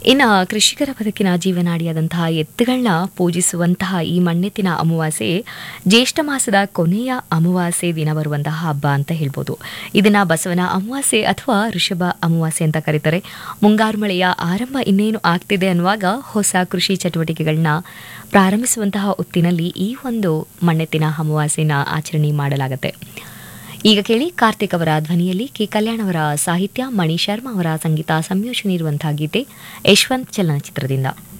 ಇನ್ನು ಕೃಷಿಕರ ಬದುಕಿನ ಜೀವನಾಡಿಯಾದಂತಹ ಎತ್ತುಗಳನ್ನ ಪೂಜಿಸುವಂತಹ ಈ ಮಣ್ಣೆತ್ತಿನ ಅಮಾವಾಸ್ಯೆ ಜ್ಯೇಷ್ಠ ಮಾಸದ ಕೊನೆಯ ಅಮಾವಾಸ್ಯೆ ದಿನ ಬರುವಂತಹ ಹಬ್ಬ ಅಂತ ಹೇಳ್ಬೋದು ಇದನ್ನ ಬಸವನ ಅಮಾವಾಸ್ಯೆ ಅಥವಾ ಋಷಭ ಅಮಾವಾಸ್ಯೆ ಅಂತ ಕರೀತಾರೆ ಮುಂಗಾರು ಮಳೆಯ ಆರಂಭ ಇನ್ನೇನು ಆಗ್ತಿದೆ ಅನ್ನುವಾಗ ಹೊಸ ಕೃಷಿ ಚಟುವಟಿಕೆಗಳನ್ನ ಪ್ರಾರಂಭಿಸುವಂತಹ ಹೊತ್ತಿನಲ್ಲಿ ಈ ಒಂದು ಮಣ್ಣೆತ್ತಿನ ಅಮಾವಾಸ್ಯೆನ ಆಚರಣೆ ಮಾಡಲಾಗುತ್ತೆ ಈಗ ಕೇಳಿ ಕಾರ್ತಿಕ್ ಅವರ ಧ್ವನಿಯಲ್ಲಿ ಕೆ ಕಲ್ಯಾಣ್ ಅವರ ಸಾಹಿತ್ಯ ಮಣಿ ಶರ್ಮಾ ಅವರ ಸಂಗೀತ ಸಂಯೋಜನೆ ಇರುವಂತಹ ಗೀತೆ ಯಶವಂತ್ ಚಲನಚಿತ್ರದಿಂದ